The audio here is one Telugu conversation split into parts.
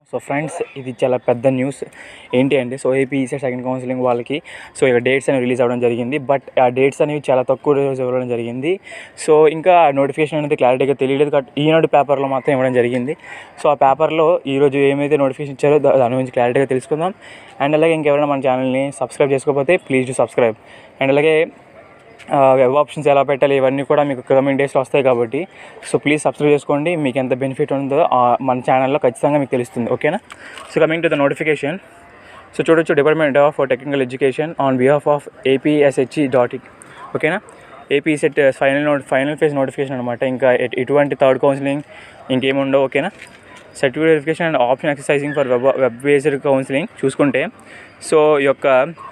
సో ఫ్రెండ్స్ ఇది చాలా పెద్ద న్యూస్ ఏంటి అంటే so AP ECET second counselling వాళ్ళకి సో ఇక డేట్స్ అనేవి రిలీజ్ అవ్వడం జరిగింది బట్ ఆ డేట్స్ అనేవి చాలా తక్కువ రోజు ఇవ్వడం జరిగింది సో ఇంకా నోటిఫికేషన్ అనేది క్లారిటీగా తెలియలేదు బట్ ఈనాడు పేపర్లో మాత్రం ఇవ్వడం జరిగింది సో ఆ పేపర్లో ఈరోజు ఏమైతే నోటిఫికేషన్ ఇచ్చారో దా- దాని గురించి క్లారిటీగా తెలుసుకుందాం అండ్ అలాగే ఇంకెవరైనా మన ఛానల్ని సబ్స్క్రైబ్ చేసుకోకపోతే ప్లీజ్ డు సబ్స్క్రైబ్ అండ్ అలాగే వెబ్ ఆప్షన్స్ ఎలా పెట్టాలి ఇవన్నీ కూడా మీకు కమింగ్ డేస్లో వస్తాయి కాబట్టి సో ప్లీజ్ సబ్స్క్రైబ్ చేసుకోండి మీకు ఎంత బెనిఫిట్ ఉందో ఆ మన ఛానల్లో ఖచ్చితంగా మీకు తెలుస్తుంది ఓకేనా so coming to the notification so చూడొచ్చు department of technical education on behalf of APSHE dot in ఓకేనా AP CET final note final phase notification అనమాట ఇంకా ఎట్- ఎటువంటి థర్డ్ కౌన్సిలింగ్ ఇంకేముండవు ఓకేనా certificate verification and option exercising for web web based counselling చూసుకుంటే సో ఈ యొక్క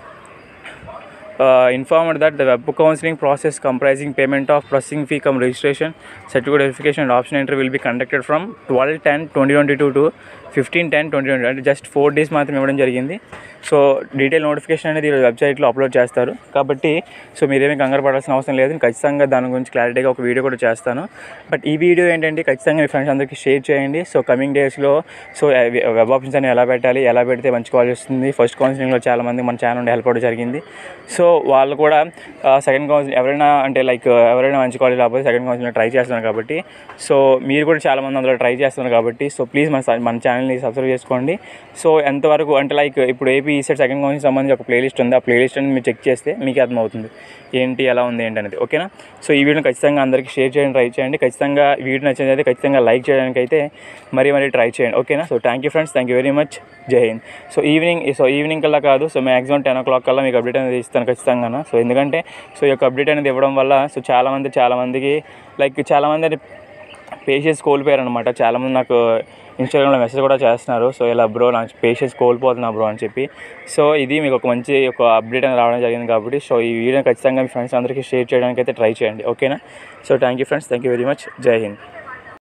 uh, informed that the web counseling process comprising payment of processing fee cum registration certificate verification and option entry will be conducted from 12 10 2022 to 15 10 2020 అంటే జస్ట్ ఫోర్ డేస్ మాత్రం ఇవ్వడం జరిగింది సో డీటెయిల్ నోటిఫికేషన్ అనేది ఈరోజు వెబ్సైట్లో అప్లోడ్ చేస్తారు కాబట్టి సో మీరేమీ కంగారు పడాల్సిన అవసరం లేదు నేను ఖచ్చితంగా దాని గురించి క్లారిటీగా ఒక వీడియో కూడా చేస్తాను బట్ ఈ వీడియో ఏంటంటే ఖచ్చితంగా మీ ఫ్రెండ్స్ అందరికీ షేర్ చేయండి సో కమింగ్ డేస్లో సో వెబ్ ఆప్షన్స్ అని ఎలా పెట్టాలి ఎలా పెడితే మంచి కాల్ వస్తుంది ఫస్ట్ కౌన్సిలింగ్లో చాలా మంది మన ఛానల్ నుండి హెల్ప్ అవ్వడం జరిగింది సో వాళ్ళు కూడా సెకండ్ కౌన్సిలింగ్ ఎవరైనా అంటే లైక్ ఎవరైనా మంచి కాలేజ్ రాకపోతే సెకండ్ కౌన్సిలింగ్ ట్రై చేస్తున్నారు కాబట్టి సో మీరు కూడా చాలా మంది అందులో ట్రై చేస్తున్నారు కాబట్టి సో ప్లీజ్ మన స- మన ఛానల్ని సబ్స్క్రైబ్ చేసుకోండి సో ఎంతవరకు అంటే లైక్ ఇప్పుడు ఏపీ ఈసెట్ సెకండ్ కౌన్సిలింగ్ సంబంధించి ఒక ప్లేలిస్ట్ ఉంది ఆ ప్లేలిస్ట్ అని మీరు చెక్ చేస్తే మీకు అర్థమవుతుంది ఏంటి ఎలా ఉంది ఏంటి అనేది ఓకేనా సో ఈ వీడియోని ఖచ్చితంగా అందరికీ షేర్ చేయడానికి ట్రై చేయండి ఖచ్చితంగా ఈ వీడియో నచ్చింది అయితే ఖచ్చితంగా లైక్ చేయడానికి అయితే మరీ మరీ ట్రై చేయండి ఓకేనా so thank you friends thank you very much Jai Hind so evening so evening కల్లా కాదు so maximum ten o'clock కల్లా మీకు అప్డేట్ అనేది ఇస్తాను ఖచ్చితంగా సో ఎందుకంటే సో ఈ యొక్క అప్డేట్ అనేది ఇవ్వడం వల్ల సో చాలామంది చాలామందికి లైక్ చాలామంది పేషెన్స్ కోల్పోయారు అనమాట చాలామంది నాకు ఇన్స్టాగ్రామ్లో మెసేజ్ కూడా చేస్తున్నారు సో ఇలా బ్రో నాకు పేషెన్స్ కోల్పోతున్నా బ్రో అని చెప్పి సో ఇది మీకు ఒక మంచి ఒక అప్డేట్ అనేది రావడం జరిగింది కాబట్టి సో ఈ వీడియోని ఖచ్చితంగా మీ ఫ్రెండ్స్ అందరికీ షేర్ చేయడానికి అయితే ట్రై చేయండి ఓకేనా so thank you friends thank you very much Jai Hind